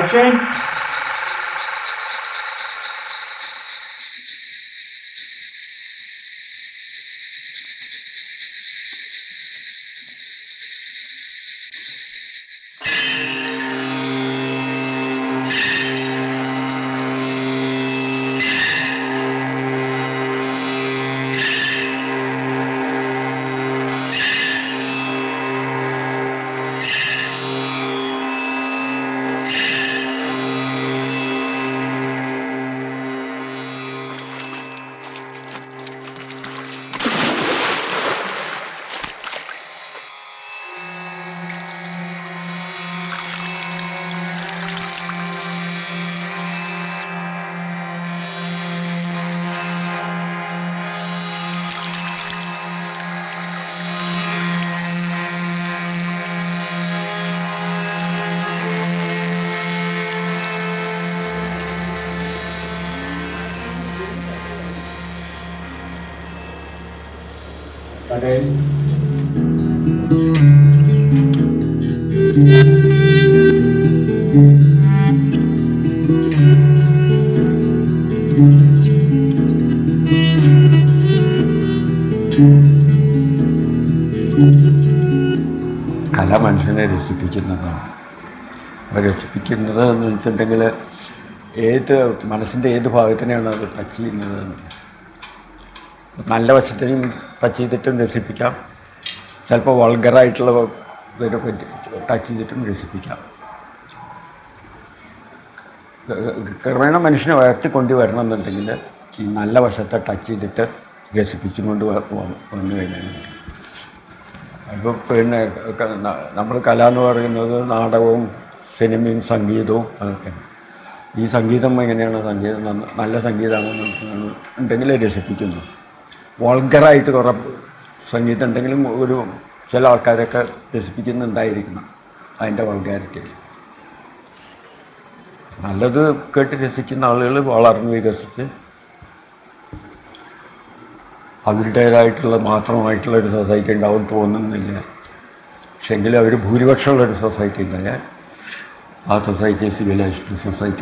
Action. കല മനുഷ്യനെ രസിപ്പിക്കുന്നതാണ് അപ്പോൾ രസിപ്പിക്കുന്നത് എന്ന് വെച്ചിട്ടുണ്ടെങ്കിൽ ഏത് മനസ്സിൻ്റെ ഏത് ഭാഗത്തിനെയാണ് അത് ടച്ച് ചെയ്യുന്നത് നല്ല വശത്തിനും ടച്ച് ചെയ്തിട്ടും രസിപ്പിക്കാം ചിലപ്പോൾ വൾഗറായിട്ടുള്ള ഇതൊക്കെ പറ്റി ടച്ച് ചെയ്തിട്ടും രസിപ്പിക്കാം ക്രമേണ മനുഷ്യനെ ഉയർത്തിക്കൊണ്ട് വരണം എന്നുണ്ടെങ്കിൽ ഈ നല്ല വശത്തെ ടച്ച് ചെയ്തിട്ട് രസിപ്പിച്ചുകൊണ്ട് വ- വ- വന്നു കഴിഞ്ഞാൽ ഇപ്പോൾ പിന്നെ നമ്മൾ കല എന്ന് പറയുന്നത് നാടകവും സിനിമയും സംഗീതവും അതൊക്കെ ഈ സംഗീതം എങ്ങനെയാണ് സംഗീതം നന്ന- നല്ല സംഗീതമാണെന്ന് ഉണ്ടെങ്കിൽ രസിപ്പിക്കുന്നു വൾഗറായിട്ട് കുറേ സംഗീതം ഉണ്ടെങ്കിലും ഒരു ചില ആൾക്കാരൊക്കെ രസിപ്പിക്കുന്നുണ്ടായിരിക്കണം അതിൻ്റെ വൾഗാരിറ്റി നല്ലത് കേട്ട് രസിക്കുന്ന ആളുകൾ വളർന്ന് വികസിച്ച് അവരുടേതായിട്ടുള്ള മാത്രമായിട്ടുള്ള ഒരു സൊസൈറ്റി ഉണ്ടാവും തോന്നുന്നില്ല പക്ഷെങ്കിലും അവർ ഭൂരിപക്ഷമുള്ളൊരു സൊസൈറ്റി ഉണ്ടായാൽ ആ സൊസൈറ്റി സിവിലൈസ്ഡ് സൊസൈറ്റി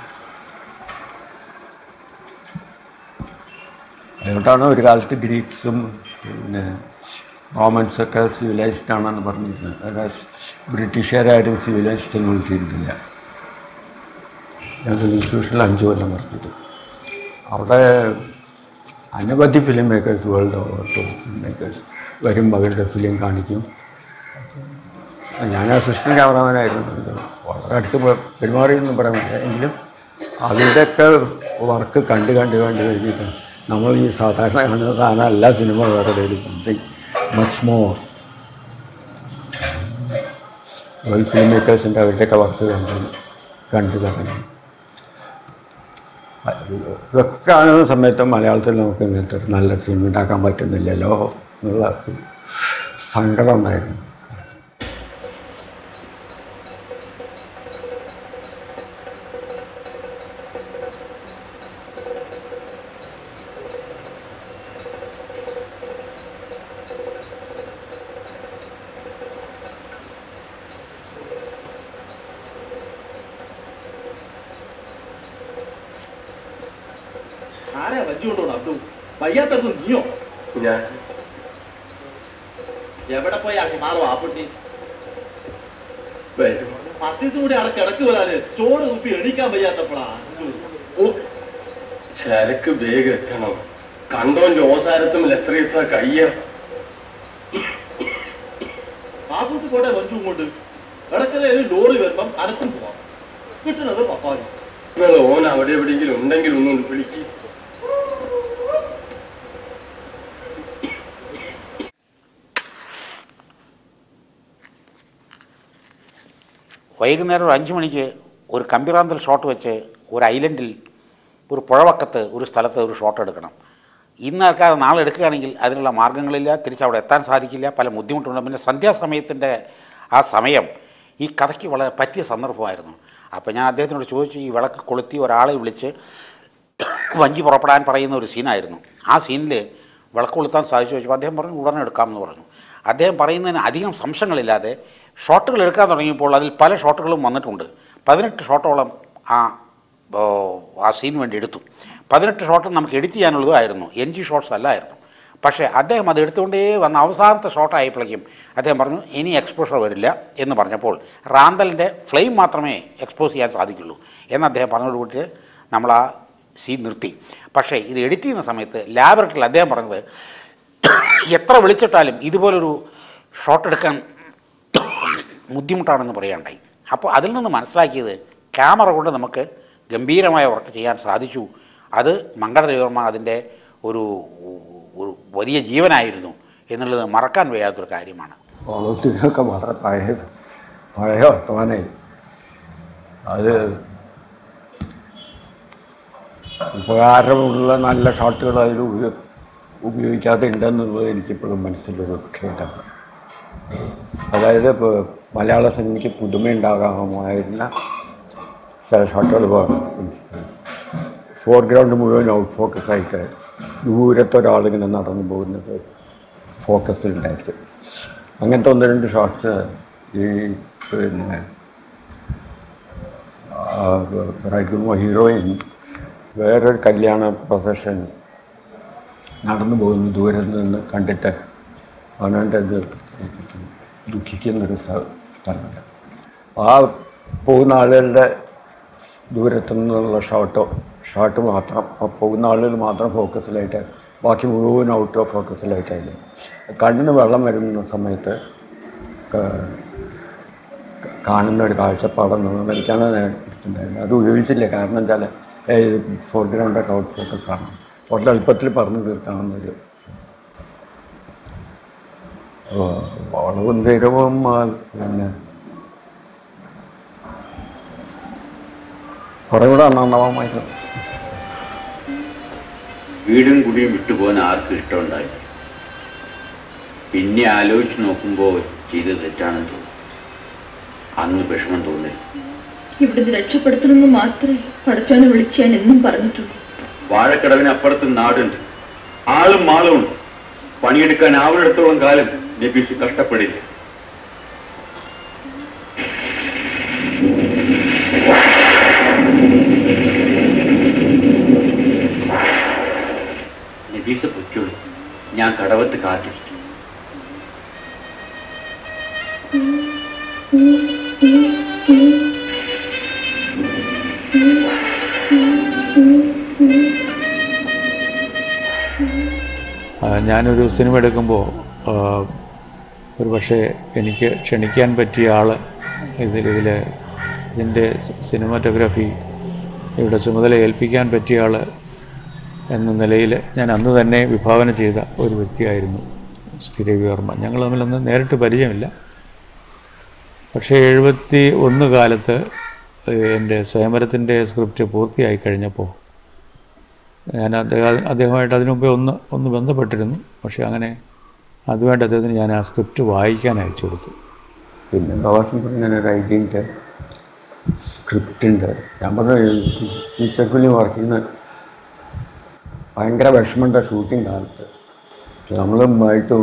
അതുകൊണ്ടാണ് ഒരു കാലത്ത് ഗ്രീക്സും പിന്നെ റോമൻസൊക്കെ സിവിലൈസ്ഡ് ആണെന്ന് പറഞ്ഞിരുന്നത് അതായത് ബ്രിട്ടീഷുകാരും സിവിലൈസ്ഡ് എന്ന് വിളിച്ചിരുന്നില്ല ഞങ്ങൾ ഇൻസ്റ്റിറ്റ്യൂഷനിൽ അഞ്ച് കൊല്ലം പറഞ്ഞത് അവിടെ അനവധി film makers world over film makers വരും അവരുടെ ഫിലിം കാണിക്കും ഞാൻ അസിസ്റ്റൻ്റ് ക്യാമറമാനായിരുന്നു ഇത് വളരെ അടുത്ത് പെ- പെരുമാറിയെന്ന് പറയാൻ പറ്റില്ല എങ്കിലും അവരുടെയൊക്കെ വർക്ക് കണ്ട് കണ്ട് കണ്ട് കഴിഞ്ഞിട്ട് നമ്മൾ ഈ സാധാരണ കാണുന്ന സാധനം എല്ലാ സിനിമ വേറെ something much more world film മേക്കേഴ്സിൻ്റെ അവരുടെയൊക്കെ വർക്ക് കണ്ട് കണ്ട് തുടങ്ങി ഇതൊക്കെ കാണുന്ന സമയത്ത് മലയാളത്തിൽ നമുക്ക് ഇങ്ങനത്തെ ഒരു നല്ലൊരു സിനിമ ഉണ്ടാക്കാൻ പറ്റുന്നില്ലല്ലോ എന്നുള്ള ഒരു സങ്കടം ഉണ്ടായിരുന്നു ആരെയാ വഞ്ചി കൊണ്ടുപോകണം അബ്ദു വയ്യാത്തത് നീയോ ഞാൻ എവിടെ പോയി ആക്കി മാറും ആപ്പുട്ടി വരും പത്തിത്തും കൂടി ആളെ കിടക്ക് വരാന് ചോറ് കുപ്പി എണീക്കാൻ വയ്യാത്തപ്പോഴാ ഓ ശരക്ക് വേഗം എത്തണം കണ്ടോന്റെ ഓസാരത്തും എത്ര ദിവസം കയ്യ ആപ്പുട്ടി കോട്ടെ വഞ്ചും കൊണ്ട് കിടക്കലെ ഒരു ലോറി വരുമ്പം അനക്കും പോവാം കിട്ടുന്നത് പപ്പാതി നിങ്ങൾ ഓൻ അവിടെ എവിടെയെങ്കിലും ഉണ്ടെങ്കിൽ ഒന്നും വിളിക്ക് വൈകുന്നേരം ഒരു അഞ്ച് മണിക്ക് ഒരു കമ്പിറാന്തൽ ഷോട്ട് വെച്ച് ഒരു ഐലൻഡിൽ ഒരു പുഴവക്കത്ത് ഒരു സ്ഥലത്ത് ഒരു ഷോട്ട് എടുക്കണം ഇന്ന് ആൾക്കാർ നാളെ എടുക്കുകയാണെങ്കിൽ അതിനുള്ള മാർഗ്ഗങ്ങളില്ല തിരിച്ചവിടെ എത്താൻ സാധിക്കില്ല പല ബുദ്ധിമുട്ടുണ്ട് പിന്നെ സന്ധ്യാസമയത്തിൻ്റെ ആ സമയം ഈ കഥയ്ക്ക് വളരെ പറ്റിയ സന്ദർഭമായിരുന്നു അപ്പോൾ ഞാൻ അദ്ദേഹത്തിനോട് ചോദിച്ചു ഈ വിളക്ക് കൊളുത്തി ഒരാളെ വിളിച്ച് വഞ്ചി പുറപ്പെടാൻ പറയുന്ന ഒരു സീനായിരുന്നു ആ സീനിൽ വിളക്ക് കൊളുത്താൻ സാധിച്ചു ചോദിച്ചപ്പോൾ അദ്ദേഹം പറഞ്ഞു ഉടനെ എടുക്കാമെന്ന് പറഞ്ഞു അദ്ദേഹം പറയുന്നതിന് അധികം സംശയങ്ങളില്ലാതെ ഷോട്ടുകൾ എടുക്കാൻ തുടങ്ങിയപ്പോൾ അതിൽ പല ഷോട്ടുകളും വന്നിട്ടുണ്ട് പതിനെട്ട് ഷോട്ടോളം ആ ഓ, ആ സീന് വേണ്ടി എടുത്തു പതിനെട്ട് ഷോട്ട് നമുക്ക് എഡിറ്റ് ചെയ്യാനുള്ളതായിരുന്നു എൻ ജി ഷോട്ട്സ് അല്ലായിരുന്നു പക്ഷേ അദ്ദേഹം അത് എടുത്തുകൊണ്ടേ വന്ന അവസാനത്തെ ഷോട്ടായപ്പോഴേക്കും അദ്ദേഹം പറഞ്ഞു ഇനി എക്സ്പോഷർ വരില്ല എന്ന് പറഞ്ഞപ്പോൾ റാന്തലിൻ്റെ ഫ്ലെയിം മാത്രമേ എക്സ്പോസ് ചെയ്യാൻ സാധിക്കുള്ളൂ എന്ന് അദ്ദേഹം പറഞ്ഞതോടുകൂടി നമ്മൾ ആ സീൻ നിർത്തി പക്ഷേ ഇത് എഡിറ്റ് ചെയ്യുന്ന സമയത്ത് ലാബറട്ടറിയിൽ അദ്ദേഹം പറഞ്ഞത് എത്ര വിളിച്ചിട്ടാലും ഇതുപോലൊരു ഷോട്ട് എടുക്കാൻ ബുദ്ധിമുട്ടാണെന്ന് പറയാണ്ടായി അപ്പോൾ അതിൽ നിന്ന് മനസ്സിലാക്കിയത് ക്യാമറ കൊണ്ട് നമുക്ക് ഗംഭീരമായ വർക്ക് ചെയ്യാൻ സാധിച്ചു അത് മംഗളദേവർമ്മ അതിൻ്റെ ഒരു ഒരു വലിയ ജീവനായിരുന്നു എന്നുള്ളത് മറക്കാൻ വയ്യാത്തൊരു കാര്യമാണ് ഓളത്തിനൊക്കെ വളരെ പഴയ പഴയ വർത്തമാനമായി അത് ഉപകാരമുള്ള നല്ല ഷോട്ടുകൾ അതിൽ ഉപയോ ഉപയോഗിക്കാതെ ഉണ്ടെന്നുള്ളത് എനിക്കിപ്പോഴും മനസ്സിലൊരു ഖേദമാണ് അതായത് ഇപ്പോൾ മലയാള സിനിമയ്ക്ക് പുതുമയുണ്ടാകാമായിരുന്ന ചില ഷോട്ടുകൾ ഫോർഗ്രൗണ്ട് മുഴുവൻ ഔട്ട് ഫോക്കസ് ആയിട്ട് ദൂരത്തൊരാളിങ്ങനെ നടന്നു പോകുന്നത് ഫോക്കസിലുണ്ടായിരിക്കും അങ്ങനത്തെ ഒന്ന് രണ്ട് ഷോട്ട്സ് ഈ പിന്നെ ബ്രൈഡ്ഗ്രൂമോ ഹീറോയിൻ വേറൊരു കല്യാണ പ്രൊഫഷൻ നടന്നു പോകുന്ന ദൂരെ നിന്ന് കണ്ടിട്ട് അവനത് ദുഃഖിക്കുന്നൊരു സ്ഥ- സ്ഥലമുണ്ട് ആ പോകുന്ന ആളുകളുടെ ദൂരത്തു നിന്നുള്ള ഷോട്ടോ ഷോട്ട് മാത്രം ആ പോകുന്ന ആളുകൾ മാത്രം ഫോക്കസിലായിട്ട് ബാക്കി മുഴുവൻ ഔട്ട് ഓഫ് ഫോക്കസിലായിട്ടായില്ലേ കണ്ണിന് വെള്ളം വരുന്ന സമയത്ത് ക- ക- കാണുന്ന ഒരു കാഴ്ചപ്പാടെന്ന് എനിക്കാണ് എടുത്തിട്ടുണ്ടായിരുന്നത് അത് ഉപയോഗിച്ചില്ല കാരണം വെച്ചാൽ ഫോർഗ്രൗണ്ടൊക്കെ ഔട്ട് ഫോക്കസാണ് വളരെ എളുപ്പത്തിൽ പറഞ്ഞു തീർക്കാവുന്നൊരു വളവും തീരവും ആ, പിന്നെ കുറേ കൂടെ നന്നാവാമായിരുന്നു വീടും കുടിയും വിട്ടുപോകാൻ ആർക്കും ഇഷ്ടമുണ്ടായി പിന്നെ ആലോചിച്ച് നോക്കുമ്പോൾ ചെയ്ത് തെറ്റാണെന്ന് തോന്നും അന്ന് വിഷമം തോന്നി ഇവിടുന്ന് രക്ഷപ്പെടുത്തണമെന്ന് മാത്രമേ പടച്ചോനെ വിളിച്ച് ഞാൻ എന്നും പറഞ്ഞിട്ടുള്ളൂ വാഴക്കടവിന് അപ്പുറത്ത് നാടുണ്ട് ആളും മാളും ഉണ്ട് പണിയെടുക്കാൻ ആവുന്നിടത്തോളം കാലം നബീസ് കഷ്ടപ്പെടില്ല നബീസ് പൊയ്ക്കോളൂ ഞാൻ കടവത്ത് കാത്തിരിക്കും ആ, ഞാനൊരു സിനിമ എടുക്കുമ്പോൾ ആ, ഒരു പക്ഷേ എനിക്ക് ക്ഷണിക്കാൻ പറ്റിയ ആൾ ഇതിൽ ഇതിൽ ഇതിൻ്റെ സിനിമാറ്റോഗ്രാഫി ഇവിടെ ചുമതല ഏൽപ്പിക്കാൻ പറ്റിയ ആൾ എന്ന നിലയിൽ ഞാൻ അന്ന് തന്നെ വിഭാവന ചെയ്ത ഒരു വ്യക്തിയായിരുന്നു ശ്രീ രവിവർമ്മ ഞങ്ങൾ തമ്മിലൊന്നും നേരിട്ട് പരിചയമില്ല പക്ഷേ എഴുപത്തി ഒന്ന് കാലത്ത് ഏഹ്, എൻ്റെ സ്വയംവരത്തിൻ്റെ സ്ക്രിപ്റ്റ് പൂർത്തിയായി കഴിഞ്ഞപ്പോൾ ഞാൻ അദ്ദേഹം അദ്ദേഹമായിട്ട് അതിനു മുമ്പേ ഒന്ന് ഒന്ന് ബന്ധപ്പെട്ടിരുന്നു പക്ഷേ അങ്ങനെ അതുമായിട്ട് അദ്ദേഹത്തിന് ഞാൻ ആ സ്ക്രിപ്റ്റ് വായിക്കാൻ അയച്ചു കൊടുത്തു പിന്നെ പ്രവാസം ഇങ്ങനെ ഒരു ഐഡിയ ഉണ്ട് സ്ക്രിപ്റ്റ് ഉണ്ട് ഞാൻ പറഞ്ഞ ഫീച്ചർ ഫിലിം വർക്ക് ചെയ്യുന്ന ഭയങ്കര വിഷമമുണ്ട് ഷൂട്ടിംഗ് കാലത്ത് നമ്മളുമായിട്ട്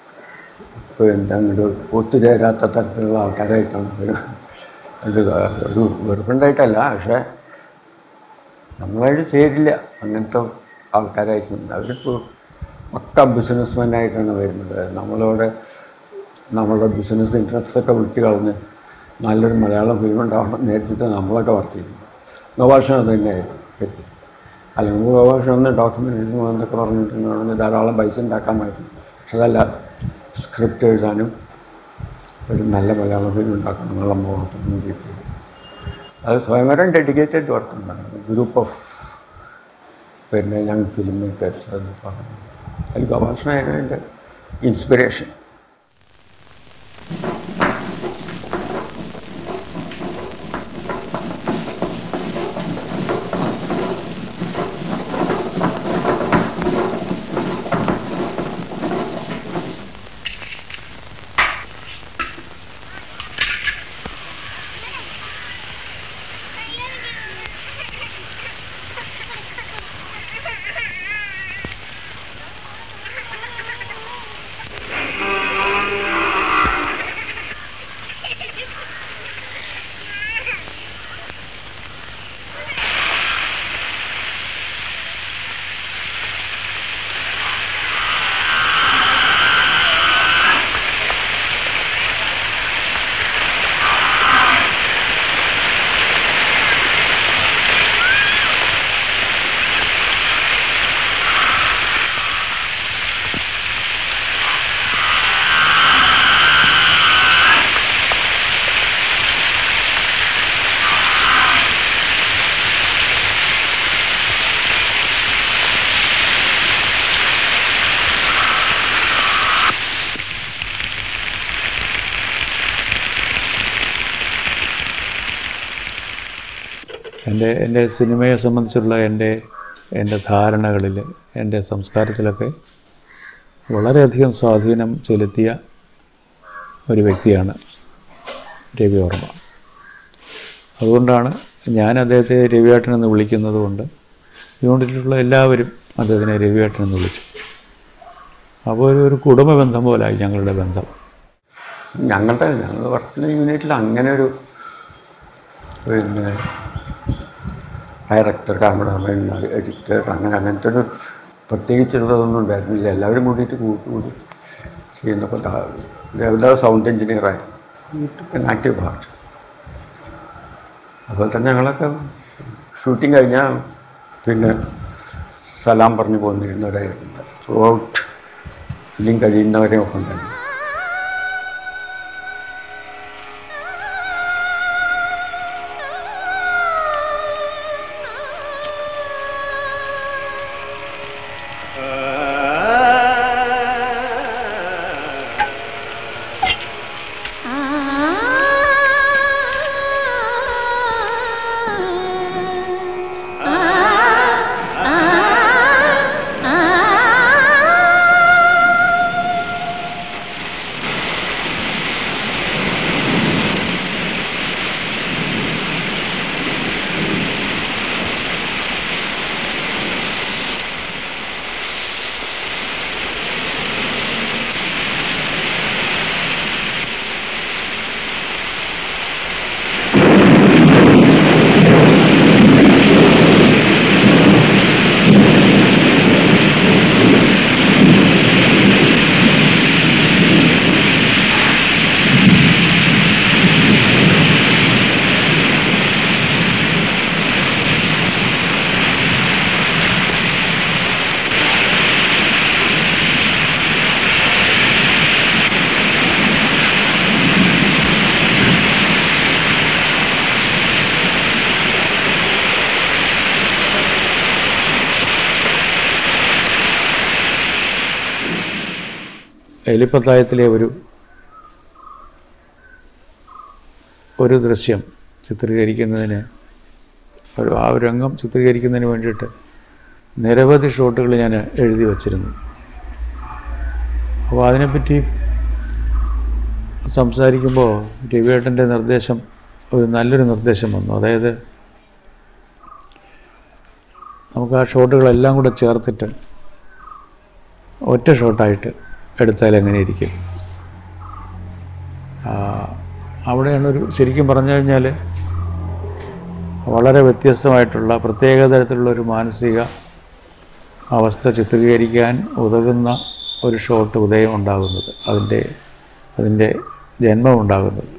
പിന്നെ അങ്ങോട്ട് ഒത്തുചേരാത്ത തരത്തിലുള്ള ആൾക്കാരായിട്ടാണ് ഒരു ഒരു ഒരു വെറുപ്പുണ്ടായിട്ടല്ല പക്ഷേ നമ്മളായിട്ട് ചേരില്ല അങ്ങനത്തെ ആൾക്കാരായിട്ടുണ്ട് അവരിപ്പോൾ പക്ക ബിസിനസ്മാനായിട്ടാണ് വരുന്നത് നമ്മളോട് നമ്മളുടെ ബിസിനസ് ഇൻട്രസ്റ്റ് ഒക്കെ വിട്ട് കളഞ്ഞ് നല്ലൊരു മലയാളം ഫിലിം ഉണ്ടാവണം നേരിട്ട് നമ്മളൊക്കെ വർക്ക് ചെയ്യുന്നു ഗോഭാഷം അത് തന്നെയായിരുന്നു പറ്റി അല്ലെങ്കിൽ ഗോഭാഷം ഒന്ന് ഡോക്യുമെൻ്ററീസ് എന്നൊക്കെ പറഞ്ഞിട്ടുണ്ടെങ്കിൽ ധാരാളം പൈസ ഉണ്ടാക്കാമായിരുന്നു പക്ഷെ അതല്ല സ്ക്രിപ്റ്റ് എഴുതാനും ഒരു നല്ല മലയാളം ഫിലിം ഉണ്ടാക്കണം എന്നുള്ള മോഹത്തിന് വേണ്ടിയിട്ട് അത് സ്വയംവരം ഡെഡിക്കേറ്റഡ് വർക്കുണ്ടാണ് ഗ്രൂപ്പ് ഓഫ് പിന്നെ യങ് ഫിലിം മേക്കേഴ്സ് അത് പറഞ്ഞു അതിൽ ഗവേഷണമായിരുന്നു എൻ്റെ ഇൻസ്പിറേഷൻ Ha എൻ്റെ എൻ്റെ സിനിമയെ സംബന്ധിച്ചുള്ള എൻ്റെ എൻ്റെ ധാരണകളിൽ എൻ്റെ സംസ്കാരത്തിലൊക്കെ വളരെയധികം സ്വാധീനം ചെലുത്തിയ ഒരു വ്യക്തിയാണ് രവിവർമ്മ അതുകൊണ്ടാണ് ഞാൻ അദ്ദേഹത്തെ രവിയേട്ടൻ എന്ന് വിളിക്കുന്നത് കൊണ്ട് യൂണിറ്റിലുള്ള എല്ലാവരും അദ്ദേഹത്തിനെ രവിയേട്ടൻ എന്ന് വിളിച്ചു അപ്പോൾ ഒരു ഒരു കുടുംബ ബന്ധം പോലായി ഞങ്ങളുടെ ബന്ധം ഞങ്ങളുടെ ഞങ്ങൾ വർക്കുന്ന യൂണിറ്റിൽ അങ്ങനെ ഒരു പിന്നെ ഡയറക്ടർ ക്യാമറമാൻ എഡിറ്റർ അങ്ങനെ അങ്ങനത്തെ ഒരു പ്രത്യേകിച്ചുള്ളതൊന്നും ഉണ്ടായിരുന്നില്ല എല്ലാവരും കൂടിയിട്ട് കൂട്ടി കൂടി ചെയ്യുന്നപ്പോൾ ദേവദാസ് സൗണ്ട് എഞ്ചിനീയറായി ആക്റ്റീവ് പാർട്ട് അതുപോലെ തന്നെ ഞങ്ങളൊക്കെ ഷൂട്ടിംഗ് കഴിഞ്ഞാൽ പിന്നെ സലാം പറഞ്ഞു പോന്നിരുന്നവരായിരുന്നു ത്രൂ ഔട്ട് ഫിലിം കഴിയുന്നവരെ ഒക്കെ ഉണ്ടായിരുന്നു എലിപ്പത്തായത്തിലെ ഒരു ഒരു ദൃശ്യം ചിത്രീകരിക്കുന്നതിന് ഒരു ആ ഒരു രംഗം ചിത്രീകരിക്കുന്നതിന് വേണ്ടിയിട്ട് നിരവധി ഷോട്ടുകൾ ഞാൻ എഴുതി വച്ചിരുന്നു അപ്പോൾ അതിനെപ്പറ്റി സംസാരിക്കുമ്പോൾ രവിയേട്ടൻ്റെ നിർദ്ദേശം ഒരു നല്ലൊരു നിർദ്ദേശം വന്നു അതായത് നമുക്ക് ആ ഷോട്ടുകളെല്ലാം കൂടെ ചേർത്തിട്ട് ഒറ്റ ഷോട്ടായിട്ട് എടുത്താൽ എങ്ങനെ ഇരിക്കും ആ, അവിടെയാണൊരു ശരിക്കും പറഞ്ഞു കഴിഞ്ഞാൽ വളരെ വ്യത്യസ്തമായിട്ടുള്ള പ്രത്യേക തരത്തിലുള്ള ഒരു മാനസിക അവസ്ഥ ചിത്രീകരിക്കാൻ ഉതകുന്ന ഒരു ഷോട്ട് ഉദയം ഉണ്ടാകുന്നത് അതിൻ്റെ അതിൻ്റെ ജന്മം ഉണ്ടാകുന്നത്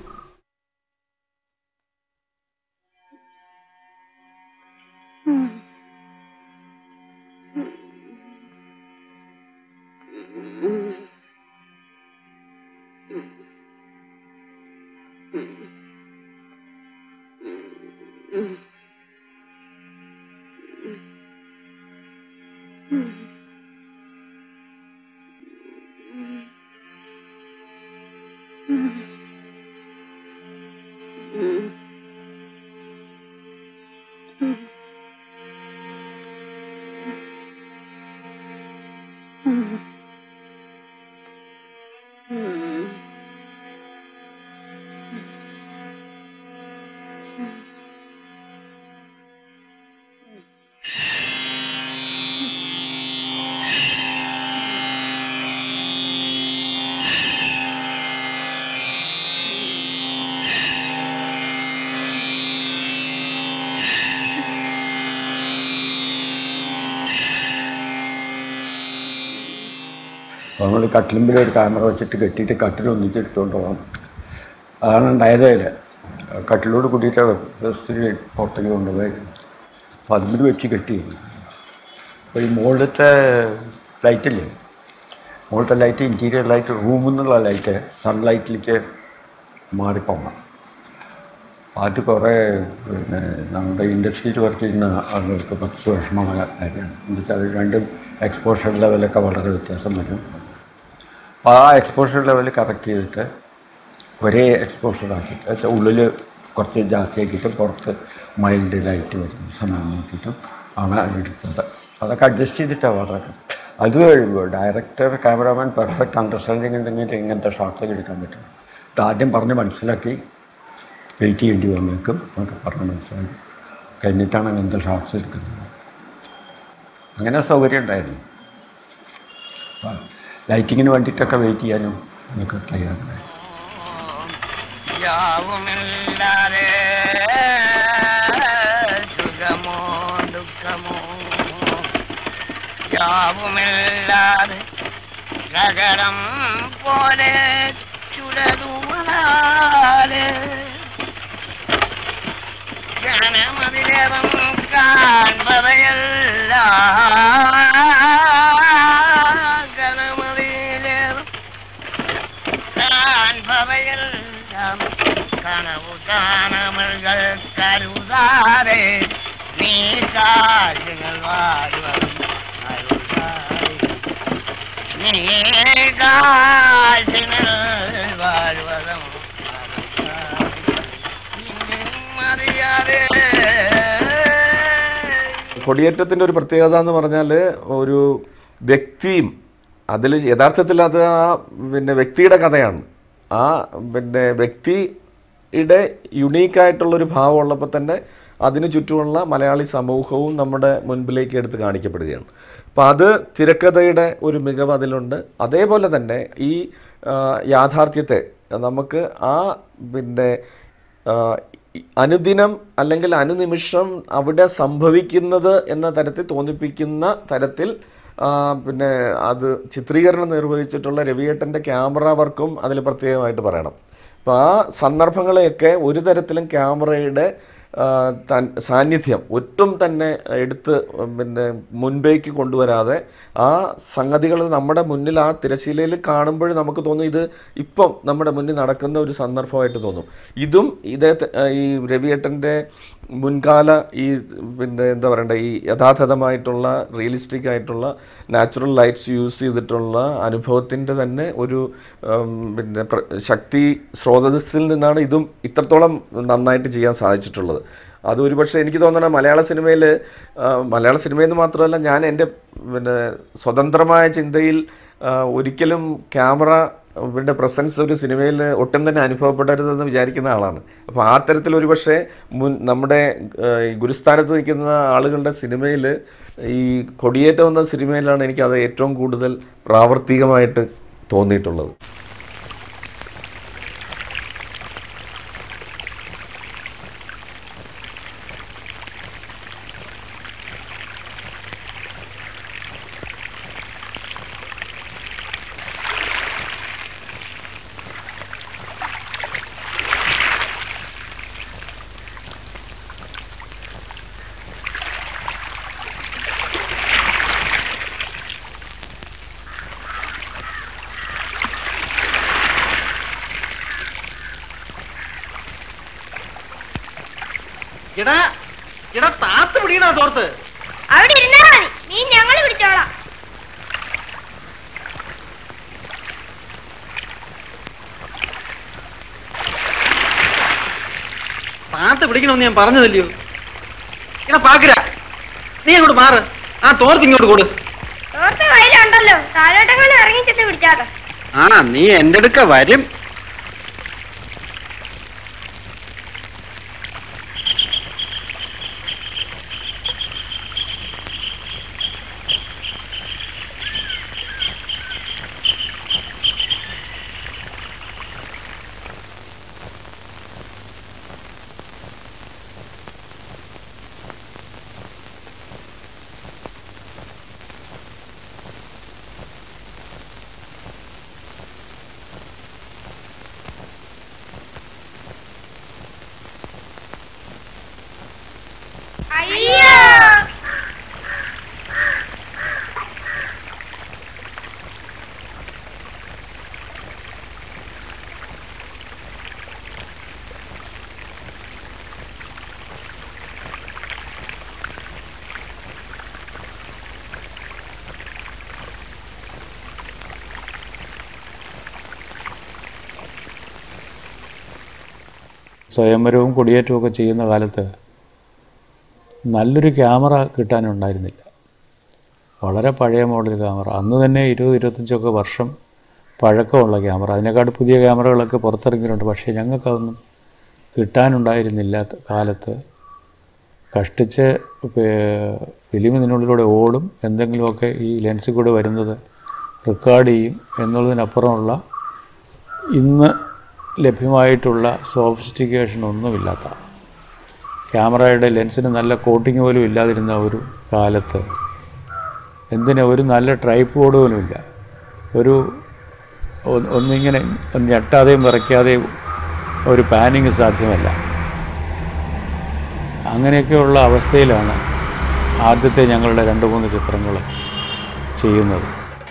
അപ്പോൾ നമ്മൾ കട്ടിലുമ്പിൽ ഒരു ക്യാമറ വെച്ചിട്ട് കെട്ടിയിട്ട് കട്ടിൽ ഒന്നിച്ചെടുത്തുകൊണ്ട് പോകണം അതാണ് ഉണ്ടായതേല കട്ടിലോട് കൂട്ടിയിട്ട് ബസ്സിൽ പുറത്തേക്ക് കൊണ്ടുപോയത് അപ്പോൾ അതിൽ വെച്ച് കെട്ടി അപ്പോൾ ഈ മുകളിലത്തെ ലൈറ്റില്ലേ മുകളിലത്തെ ലൈറ്റ് ഇൻറ്റീരിയർ ലൈറ്റ് റൂമിൽ നിന്നുള്ള ലൈറ്റ് സൺലൈറ്റിലേക്ക് മാറിപ്പോകണം അത് കുറേ പിന്നെ നമ്മുടെ ഇൻഡസ്ട്രിയിൽ വർക്ക് ചെയ്യുന്ന ആളുകൾക്ക് കുറച്ച് വിഷമമായ കാര്യമാണ് എന്നുവെച്ചാൽ രണ്ടും എക്സ്പോഷർ ലെവലൊക്കെ വളരെ വ്യത്യാസം വരും അപ്പോൾ ആ എക്സ്പോഷർ ലെവൽ കറക്റ്റ് ചെയ്തിട്ട് ഒരേ എക്സ്പോഷർ ആക്കിയിട്ട് വെച്ചാൽ ഉള്ളിൽ കുറച്ച് ജാസ്തിയാക്കിയിട്ട് പുറത്ത് മൈൽഡ് ലൈറ്റ് വരുന്ന സമയം നോക്കിയിട്ടും ആണ് എടുത്തത് അതൊക്കെ അഡ്ജസ്റ്റ് ചെയ്തിട്ടാണ് വളരെ അത് ഡയറക്ടർ ക്യാമറാമാൻ പെർഫെക്റ്റ് അണ്ടർസ്റ്റാൻഡിങ് ഉണ്ടെങ്കിൽ ഇങ്ങനത്തെ ഷോട്ട്സ് എടുക്കാൻ പറ്റും ഇത് ആദ്യം പറഞ്ഞ് മനസ്സിലാക്കി വെയിറ്റ് ചെയ്യേണ്ടി വന്നേക്കും എന്നൊക്കെ പറഞ്ഞ് മനസ്സിലാക്കി കഴിഞ്ഞിട്ടാണ് അങ്ങനത്തെ ഷോട്ട്സ് എടുക്കുന്നത് അങ്ങനെ സൗകര്യം ഉണ്ടായിരുന്നു അപ്പം ലൈറ്റിങ്ങിന് വേണ്ടിയിട്ടൊക്കെ വെയിറ്റ് ചെയ്യാനും ഒക്കെ തയ്യാറുണ്ടായി യാവുമില്ലാതെ സുഖമോ ദുഃഖമോ യാവുമില്ലാതെ ഗഗനം പോലെ ചുടതുവാല് ജനമതിലേറും കാൺപവയല്ല ഗണമതിലേറും കാൺപവയെല്ലാം കനവു കാണമകൾ കരുതാതെ നീ കാഴ്ചകൾ വാഴുവതും അരുതാതെ നീ കാഴ്ചകൾ വാഴുവതും അറിയാതെ കൊടിയേറ്റത്തിൻ്റെ ഒരു പ്രത്യേകത എന്ന് പറഞ്ഞാൽ ഒരു വ്യക്തിയും അതിൽ യഥാർത്ഥത്തിൽ അത് ആ പിന്നെ വ്യക്തിയുടെ കഥയാണ് ആ പിന്നെ വ്യക്തിയുടെ യുണീക്കായിട്ടുള്ളൊരു ഭാവം ഉള്ളപ്പോൾ തന്നെ അതിനു ചുറ്റുമുള്ള മലയാളി സമൂഹവും നമ്മുടെ മുൻപിലേക്ക് എടുത്ത് കാണിക്കപ്പെടുകയാണ് അപ്പം അത് തിരക്കഥയുടെ ഒരു മികവ് അതിലുണ്ട് അതേപോലെ തന്നെ ഈ ആ, യാഥാർത്ഥ്യത്തെ നമുക്ക് ആ പിന്നെ ആ, ഈ അനുദിനം അല്ലെങ്കിൽ അനുനിമിഷം അവിടെ സംഭവിക്കുന്നത് എന്ന തരത്തിൽ തോന്നിപ്പിക്കുന്ന തരത്തിൽ ആ, പിന്നെ അത് ചിത്രീകരണം നിർവഹിച്ചിട്ടുള്ള രവിയേട്ടൻ്റെ ക്യാമറ വർക്കും അതിൽ പ്രത്യേകമായിട്ട് പറയണം അപ്പോൾ ആ സന്ദർഭങ്ങളെയൊക്കെ ഒരു തരത്തിലും ക്യാമറയുടെ ആ, തൻ സാന്നിധ്യം ഒട്ടും തന്നെ എടുത്ത് പിന്നെ മുൻപേക്ക് കൊണ്ടുവരാതെ ആ സംഗതികൾ നമ്മുടെ മുന്നിൽ ആ തിരശീലയിൽ കാണുമ്പോൾ നമുക്ക് തോന്നും ഇത് ഇപ്പം നമ്മുടെ മുന്നിൽ നടക്കുന്ന ഒരു സന്ദർഭമായിട്ട് തോന്നും ഇതും ഇതേ ത- ഈ രവിയേട്ടൻ്റെ മുൻകാല ഈ പിന്നെ എന്താ പറയണ്ട ഈ യഥാർത്ഥമായിട്ടുള്ള റിയലിസ്റ്റിക് ആയിട്ടുള്ള നാച്ചുറൽ ലൈറ്റ്സ് യൂസ് ചെയ്തിട്ടുള്ള അനുഭവത്തിൻ്റെ തന്നെ ഒരു ഉം, പിന്നെ പ്ര- ശക്തി സ്രോതസ്സിൽ നിന്നാണ് ഇതും ഇത്രത്തോളം നന്നായിട്ട് ചെയ്യാൻ സാധിച്ചിട്ടുള്ളത് അത് ഒരുപക്ഷെ എനിക്ക് തോന്നുന്നത് മലയാള സിനിമയിൽ മലയാള സിനിമയിൽ നിന്ന് മാത്രമല്ല ഞാൻ എൻ്റെ പിന്നെ സ്വതന്ത്രമായ ചിന്തയിൽ ആ, ഒരിക്കലും ക്യാമറ ഇവരുടെ പ്രസൻസ് ഒരു സിനിമയിൽ ഒട്ടും തന്നെ അനുഭവപ്പെടരുതെന്ന് വിചാരിക്കുന്ന ആളാണ് അപ്പോൾ ആ തരത്തിൽ ഒരുപക്ഷെ മുൻ നമ്മുടെ ആ, ഈ ഗുരുസ്ഥാനത്ത് നിൽക്കുന്ന ആളുകളുടെ സിനിമയിൽ ഈ കൊടിയേറ്റം എന്ന സിനിമയിലാണ് എനിക്കത് ഏറ്റവും കൂടുതൽ പ്രാവർത്തികമായിട്ട് തോന്നിയിട്ടുള്ളത് എടാ എടാ താത്ത് പിടിക്കണ തോർത്ത് അവിടെ ഇരുന്നാ മതി മീൻ ഞങ്ങൾ പിടിച്ചോളാം താത്ത് പിടിക്കണമെന്ന് ഞാൻ പറഞ്ഞതല്ലയോ എടാ പാക്കര നീ അങ്ങോട്ട് മാറ് ആ തോർത്ത് ഇങ്ങോട്ട് കൊടു തോർത്ത് കയ്യിലുണ്ടല്ലോ താഴോട്ടെങ്ങനെ ഇറങ്ങി ചെന്ന് പിടിച്ചാട്ടെ ആ നീ എന്റെ അടുക്ക വരും സ്വയംവരവും കൊടിയേറ്റവും ഒക്കെ ചെയ്യുന്ന കാലത്ത് നല്ലൊരു ക്യാമറ കിട്ടാനുണ്ടായിരുന്നില്ല വളരെ പഴയ മോഡൽ ക്യാമറ അന്ന് തന്നെ ഇരുപത് ഇരുപത്തഞ്ചൊക്കെ വർഷം പഴക്കമുള്ള ക്യാമറ അതിനെക്കാട്ട് പുതിയ ക്യാമറകളൊക്കെ പുറത്തിറങ്ങിയിട്ടുണ്ട് പക്ഷേ ഞങ്ങൾക്കതൊന്നും കിട്ടാനുണ്ടായിരുന്നില്ല കാലത്ത് കഷ്ടിച്ച് പേ- ഫിലിം ഇതിനുള്ളിലൂടെ ഓടും എന്തെങ്കിലുമൊക്കെ ഈ ലെൻസിൽ കൂടെ വരുന്നത് റെക്കോർഡ് ചെയ്യും എന്നുള്ളതിനപ്പുറമുള്ള ഇന്ന് ലഭ്യമായിട്ടുള്ള സോഫിസ്റ്റിക്കേഷൻ ഒന്നുമില്ലാത്ത ക്യാമറയുടെ ലെൻസിന് നല്ല കോട്ടിങ് പോലും ഇല്ലാതിരുന്ന ഒരു കാലത്ത് എന്തിനാ ഒരു നല്ല ട്രൈപ്പ് ബോർഡ് പോലും ഇല്ല ഒരു ഒ- ഒന്നിങ്ങനെ ഞെട്ടാതെയും വിറയ്ക്കാതെയും ഒരു പാനിങ് സാധ്യമല്ല അങ്ങനെയൊക്കെയുള്ള അവസ്ഥയിലാണ് ആദ്യത്തെ ഞങ്ങളുടെ രണ്ട് മൂന്ന് ചിത്രങ്ങൾ ചെയ്യുന്നത്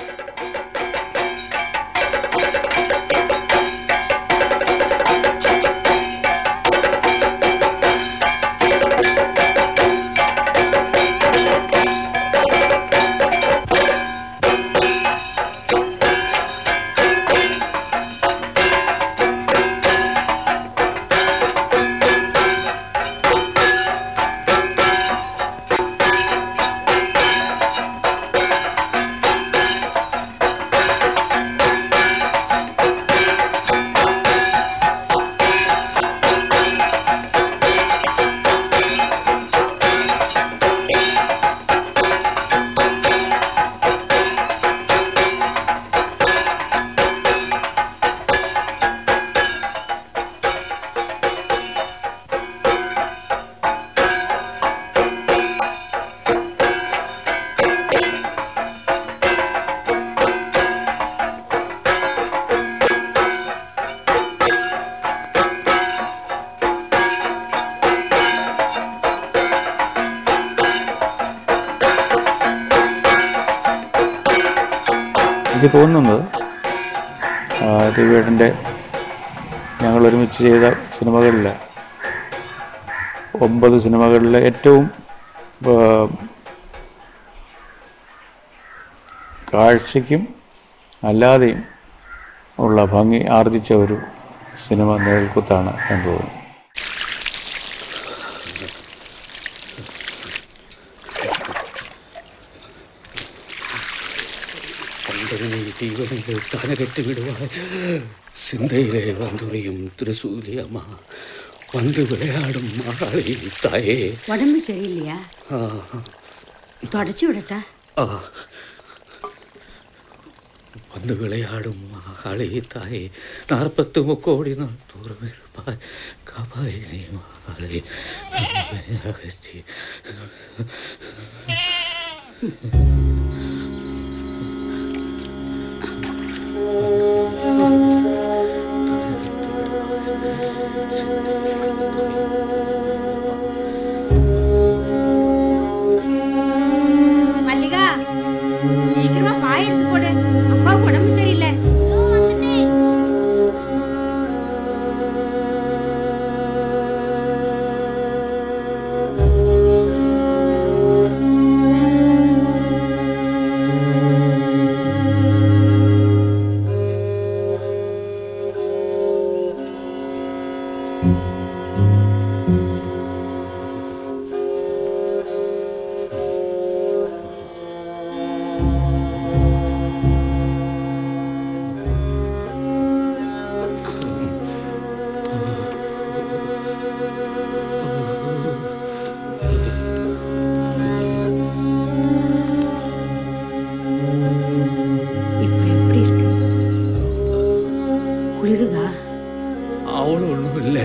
എനിക്ക് തോന്നുന്നത് രവിയേട്ടൻ്റെ ഞങ്ങൾ ഒരുമിച്ച് ചെയ്ത സിനിമകളിൽ ഒമ്പത് സിനിമകളിൽ ഏറ്റവും ആ, കാഴ്ചയ്ക്കും അല്ലാതെയും ഉള്ള ഭംഗി ആർജിച്ച ഒരു സിനിമ നേൽക്കുത്താണ് എന്ന് തോന്നുന്നു പന്തനെ ദൈവമില്ല തനകെട്ട് വിടുവാൻ சிந்தையிலே வந்துரியும் திருசூலி அம்மா வந்து விளையாடும் மகாளி தாயே உடம்பு சரியில்லையா ஆ, தொடச்சி விடட்டா ஆ. வந்து விளையாடும் மகாளி தாயே நாற்பத்து முக்கோடி நாள் தூரம் இருப்பாய் காப்பாய் நீ மகாளி அகற்றி மல்லிகா சீக்கிரமா பாய் எடுத்து போடு அப்பாவுக்கு உடம்பு சரியில்லை இப்ப எப்படி இருக்கு குளிருதா அவளும் ஒன்றும் இல்லை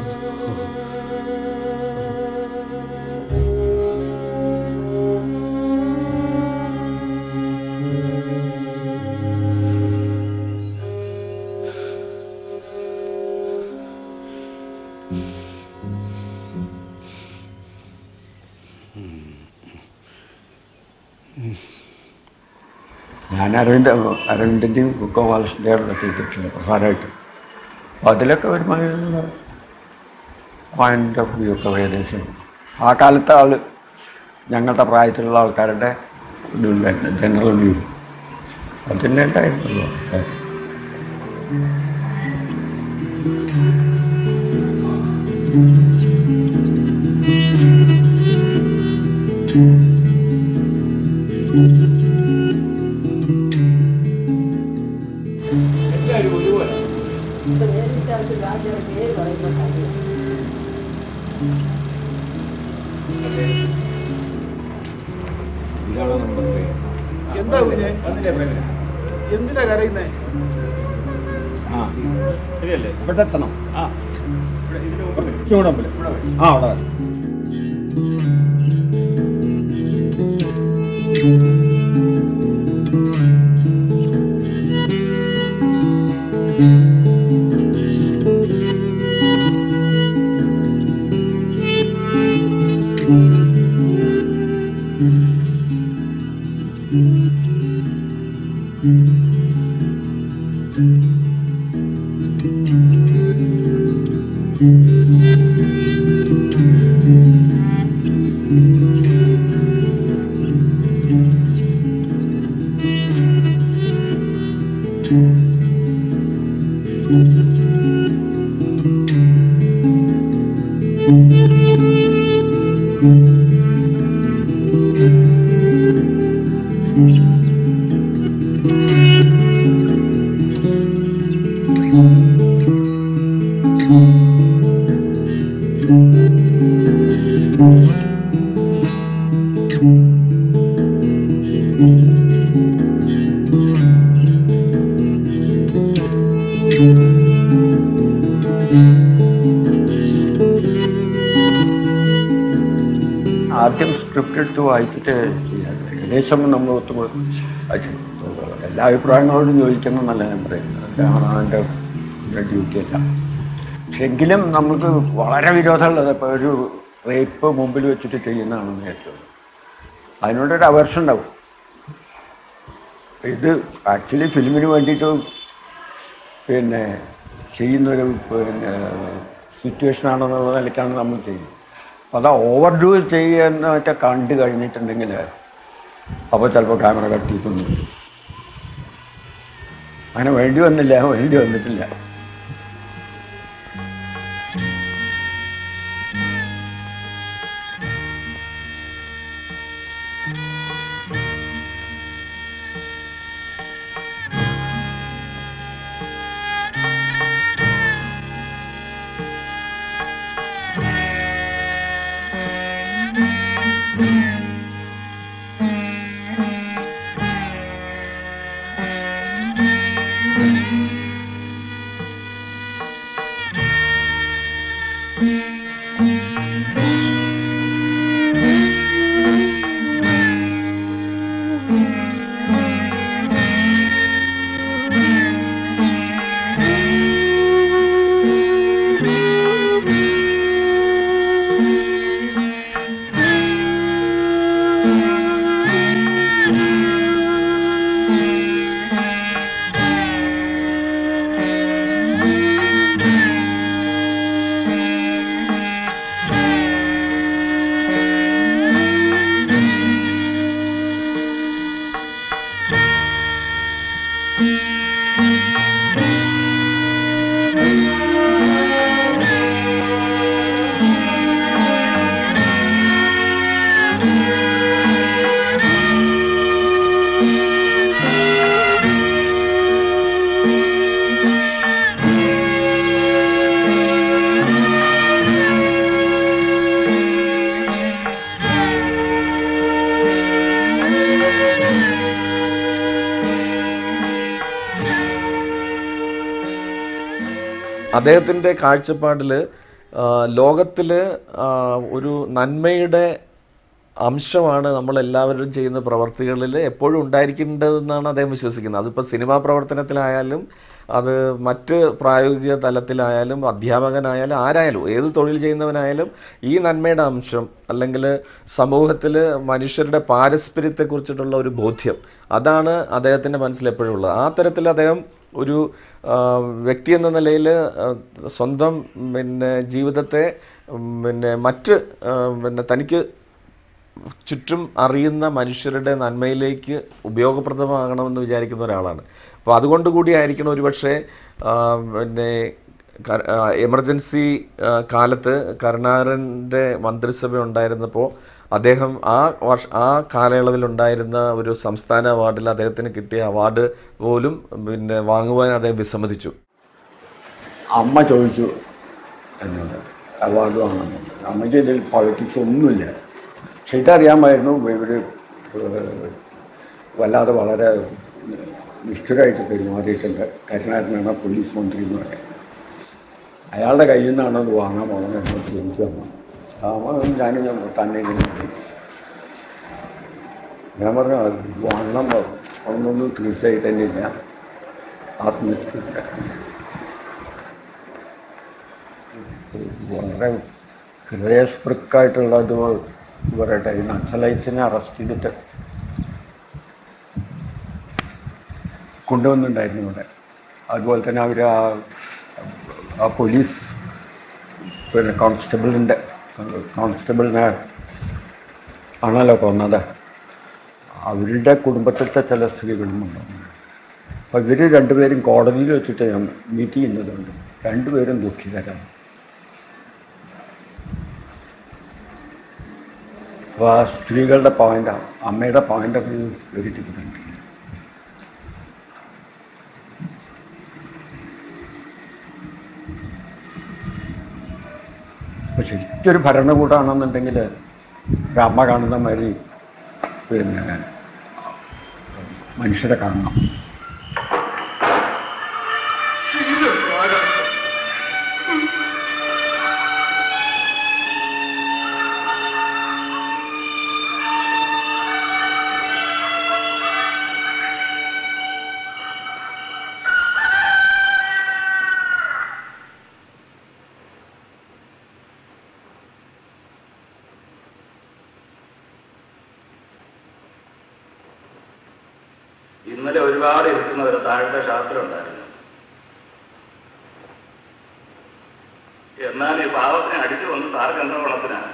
ഞാൻ അരവിന്ദ് അരവിന്ദിൻ്റെയും ഗോപാലകൃഷ്ണൻ്റെയും ചെയ്തിട്ടുണ്ട് പ്രധാനമായിട്ട് അപ്പോൾ അതിലൊക്കെ ഒരുമാതിരി പോയിൻ്റ് ഓഫ് വ്യൂ ഒക്കെ ഏകദേശം ആ കാലത്തെ ആൾ ഞങ്ങളുടെ പ്രായത്തിലുള്ള ആൾക്കാരുടെ ഇതുണ്ടായിരുന്നു ജനറൽ വ്യൂ അതിൻ്റെ ഉണ്ടായിരുന്നല്ലോ എല്ലാവരും ഒരുപോലെ ഇതാണ് നമ്മുടെ പ്രേമം. എന്താ കുഞ്ഞെ എന്തിനാ കരയുന്നേ ആ ശരിയല്ലേ ഇവിടെ എത്തണം ആ ചൂടമ്പല് ആ അവിടെ വരാം. ആദ്യം സ്ക്രിപ്റ്റ് എടുത്ത് വായിച്ചിട്ട് ചെയ്യാം ഏകദേശം നമ്മൾ ഒത്തുമ്പോൾ എല്ലാ അഭിപ്രായങ്ങളോടും ചോദിക്കണം എന്നല്ല ഞാൻ പറയുന്നത് അതാണ് എൻ്റെ ഡ്യൂട്ടി അല്ല പക്ഷെ എങ്കിലും നമുക്ക് വളരെ വിരോധമുള്ളത് ഇപ്പോൾ ഒരു റേപ്പ് മുമ്പിൽ വെച്ചിട്ട് ചെയ്യുന്നതാണെന്ന് ഏറ്റവും അതിനോടൊരു അവേർഷൻ ഉണ്ടാവും ഇത് ആക്ച്വലി ഫിലിമിന് വേണ്ടിയിട്ട് പിന്നെ ചെയ്യുന്നൊരു പിന്നെ സിറ്റുവേഷൻ ആണെന്നുള്ള നിലയ്ക്കാണ് നമ്മൾ ചെയ്യുന്നത് അപ്പോൾ അത് ഓവർ ഡൂ ചെയ്യുന്നതൊക്കെ കണ്ടു കഴിഞ്ഞിട്ടുണ്ടെങ്കിൽ അപ്പോൾ ചിലപ്പോൾ ക്യാമറ കട്ട് ചെയ്തൊന്നും അങ്ങനെ വേണ്ടി വന്നില്ല വേണ്ടി വന്നിട്ടില്ല അദ്ദേഹത്തിൻ്റെ കാഴ്ചപ്പാടിൽ ലോകത്തിൽ ഒരു നന്മയുടെ അംശമാണ് നമ്മളെല്ലാവരും ചെയ്യുന്ന പ്രവർത്തികളിൽ എപ്പോഴും ഉണ്ടായിരിക്കേണ്ടതെന്നാണ് അദ്ദേഹം വിശ്വസിക്കുന്നത് അതിപ്പോൾ സിനിമാ പ്രവർത്തനത്തിലായാലും അത് മറ്റ് പ്രായോഗിക തലത്തിലായാലും അധ്യാപകനായാലും ആരായാലും ഏത് തൊഴിൽ ചെയ്യുന്നവനായാലും ഈ നന്മയുടെ അംശം അല്ലെങ്കിൽ സമൂഹത്തിൽ മനുഷ്യരുടെ പാരസ്പര്യത്തെക്കുറിച്ചിട്ടുള്ള ഒരു ബോധ്യം അതാണ് അദ്ദേഹത്തിൻ്റെ മനസ്സിൽ എപ്പോഴും ഉള്ളത് ആ തരത്തിൽ അദ്ദേഹം ഒരു ആ, വ്യക്തി എന്ന നിലയിൽ ആ, സ്വന്തം പിന്നെ ജീവിതത്തെ ഉം, പിന്നെ മറ്റ് ആ, പിന്നെ തനിക്ക് ചുറ്റും അറിയുന്ന മനുഷ്യരുടെ നന്മയിലേക്ക് ഉപയോഗപ്രദമാകണമെന്ന് വിചാരിക്കുന്ന ഒരാളാണ് അപ്പോൾ അതുകൊണ്ട് കൂടി ആയിരിക്കണം ഒരുപക്ഷെ ആ, പിന്നെ കര- ആ, എമർജൻസി ആ, കാലത്ത് കരുണാകരൻ്റെ മന്ത്രിസഭ ഉണ്ടായിരുന്നപ്പോൾ അദ്ദേഹം ആ വർഷ ആ കാലയളവിലുണ്ടായിരുന്ന ഒരു സംസ്ഥാന അവാർഡിൽ അദ്ദേഹത്തിന് കിട്ടിയ അവാർഡ് പോലും പിന്നെ വാങ്ങുവാൻ അദ്ദേഹം വിസമ്മതിച്ചു അമ്മ ചോദിച്ചു എന്നോട് അവാർഡ് വാങ്ങുന്നു അമ്മയ്ക്ക് ഇതിൽ പൊളിറ്റിക്സ് ഒന്നുമില്ല പക്ഷെ ഇതറിയാമായിരുന്നു ഇവർ വല്ലാതെ വളരെ നിഷ്ഠുരായിട്ട് പെരുമാറിയിട്ടുണ്ട് കരുണാകരനാണ് പോലീസ് മന്ത്രി എന്ന് പറയുന്നത് അയാളുടെ കയ്യിൽ നിന്നാണ് അത് വാങ്ങാൻ പോകുന്നത് എന്നോട് ചോദിച്ചു വന്നു അമ്മ ഞാനും ഞാൻ തന്നെ ഇങ്ങനെ പോയി. ഞാൻ പറഞ്ഞു "അത് വാങ്ങണം ഒന്നൊന്നും തീർച്ചയായിട്ട് തന്നെ ഇല്ല ആത്മഹത്യ വളരെ ഹൃദയസ്പൃക്കായിട്ടുള്ളത് പറയട്ടെ ഈ നക്സലൈറ്റ്സിനെ അറസ്റ്റ് ചെയ്തിട്ട് കൊണ്ടുവന്നിട്ടുണ്ടായിരുന്നു ഇവിടെ അതുപോലെ തന്നെ അവർ ആ ആ പോലീസ് പിന്നെ കോൺസ്റ്റബിളിൻ്റെ കോൺസ്റ്റബിളിനെ ആണല്ലോ കൊന്നത് അവരുടെ കുടുംബത്തിലത്തെ ചില സ്ത്രീകളും ഉണ്ടാവും അപ്പോൾ ഇവർ രണ്ടുപേരും കോടതിയിൽ വെച്ചിട്ട് ഞാൻ മീറ്റ് ചെയ്യുന്നതുണ്ട് രണ്ടുപേരും ദുഃഖിതരാണ് അപ്പോൾ ആ സ്ത്രീകളുടെ പോയിന്റ് അമ്മയുടെ point of view very different അപ്പോൾ ശരിക്കും ഒരു ഭരണകൂടമാണെന്നുണ്ടെങ്കിൽ ഒരു അമ്മ കാണുന്ന മാതിരി പിന്നെ മനുഷ്യരെ കാണണം ഇന്നലെ ഒരുപാട് ഇരിക്കുന്നവര് താഴത്തെ ഷാപ്പിലുണ്ടായിരുന്നു എന്നാൽ ഈ പാവത്തിനെ അടിച്ചു വന്ന് താർക്ക് എന്താ ഗുണത്തിനാണ്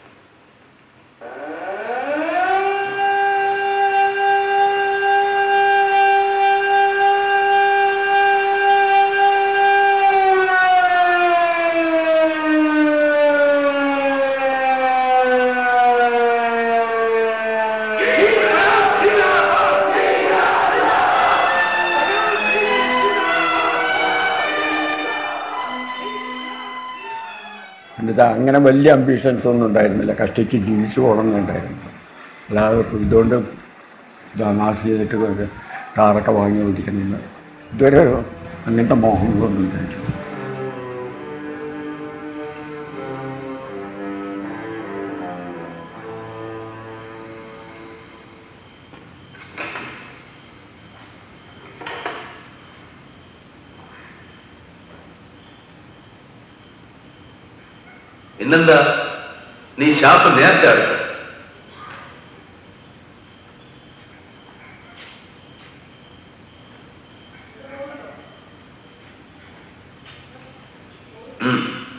എന്നിട്ട് അങ്ങനെ വലിയ അംബിഷൻസ് ഒന്നും ഉണ്ടായിരുന്നില്ല കഷ്ടിച്ച് ജീവിച്ചു പോകണമെന്നുണ്ടായിരുന്നു അല്ലാതെ ഇപ്പം ഇതുകൊണ്ട് മാസ് ചെയ്തിട്ട് ഒരു കാറൊക്കെ വാങ്ങി ഓടിക്കണമെന്ന് ഇതുവരെ അങ്ങനത്തെ മോഹങ്ങളൊന്നും ഉണ്ടായിട്ടില്ല ഇന്നെന്താ നീ ഷാപ്പ് നേരത്തെ അടച്ചു ഉം.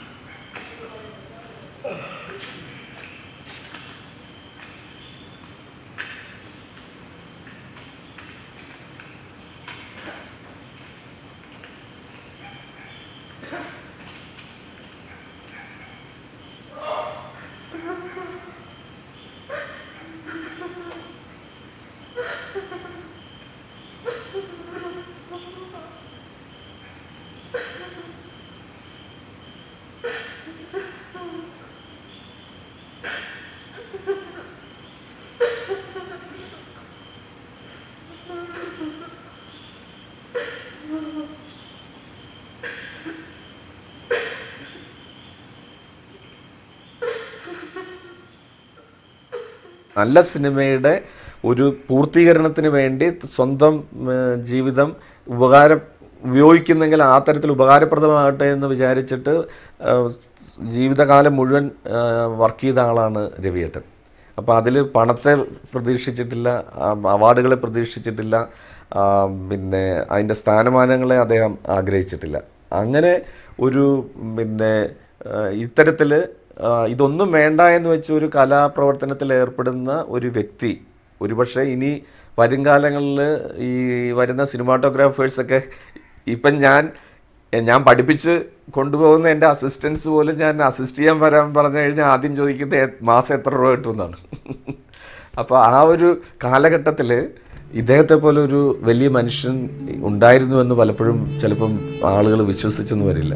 നല്ല സിനിമയുടെ ഒരു പൂർത്തീകരണത്തിന് വേണ്ടി സ്വന്തം ഏഹ്, ജീവിതം ഉപകാര ഉപയോഗിക്കുന്നെങ്കിൽ ആ തരത്തിൽ ഉപകാരപ്രദമാകട്ടെ എന്ന് വിചാരിച്ചിട്ട് ഏഹ്, ജീവിതകാലം മുഴുവൻ വർക്ക് ചെയ്ത ആളാണ് രവിയേട്ടൻ അപ്പോൾ അതിൽ പണത്തെ പ്രതീക്ഷിച്ചിട്ടില്ല ആ, അവാർഡുകളെ പ്രതീക്ഷിച്ചിട്ടില്ല ആ, പിന്നെ അതിൻ്റെ സ്ഥാനമാനങ്ങളെ അദ്ദേഹം ആഗ്രഹിച്ചിട്ടില്ല അങ്ങനെ ഒരു പിന്നെ ഇത്തരത്തിൽ ഇതൊന്നും വേണ്ട എന്ന് വെച്ച് ഒരു കലാപ്രവർത്തനത്തിൽ ഏർപ്പെടുന്ന ഒരു വ്യക്തി ഒരുപക്ഷെ ഇനി വരും കാലങ്ങളിൽ ഈ വരുന്ന സിനിമാറ്റോഗ്രാഫേഴ്സൊക്കെ ഇപ്പം ഞാൻ എ- ഞാൻ പഠിപ്പിച്ച് കൊണ്ടുപോകുന്ന എൻ്റെ അസിസ്റ്റൻസ് പോലും ഞാൻ അസിസ്റ്റ് ചെയ്യാൻ വരാൻ പറഞ്ഞു കഴിഞ്ഞാൽ ആദ്യം ചോദിക്കുന്നത് എ- മാസം എത്ര രൂപ കിട്ടുമെന്നാണ് അപ്പോൾ ആ ഒരു കാലഘട്ടത്തിൽ ഇദ്ദേഹത്തെ പോലെ ഒരു വലിയ മനുഷ്യൻ ഉണ്ടായിരുന്നു എന്ന് പലപ്പോഴും ചിലപ്പം ആളുകൾ വിശ്വസിച്ചെന്ന് വരില്ല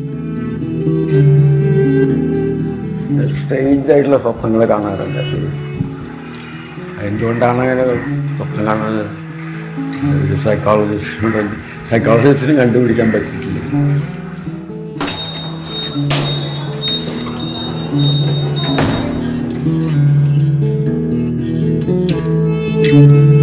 സ്ട്രേഞ്ച് ആയിട്ടുള്ള സ്വപ്നങ്ങൾ കാണാറുണ്ട് എപ്പോഴും എന്തുകൊണ്ടാണ് അങ്ങനെ സ്വപ്നം കാണുന്നത് ഒരു സൈക്കോളജിസ്റ്റിനോട് സൈക്കോളജിസ്റ്റിന് കണ്ടുപിടിക്കാൻ പറ്റിയിട്ടില്ല Thank you.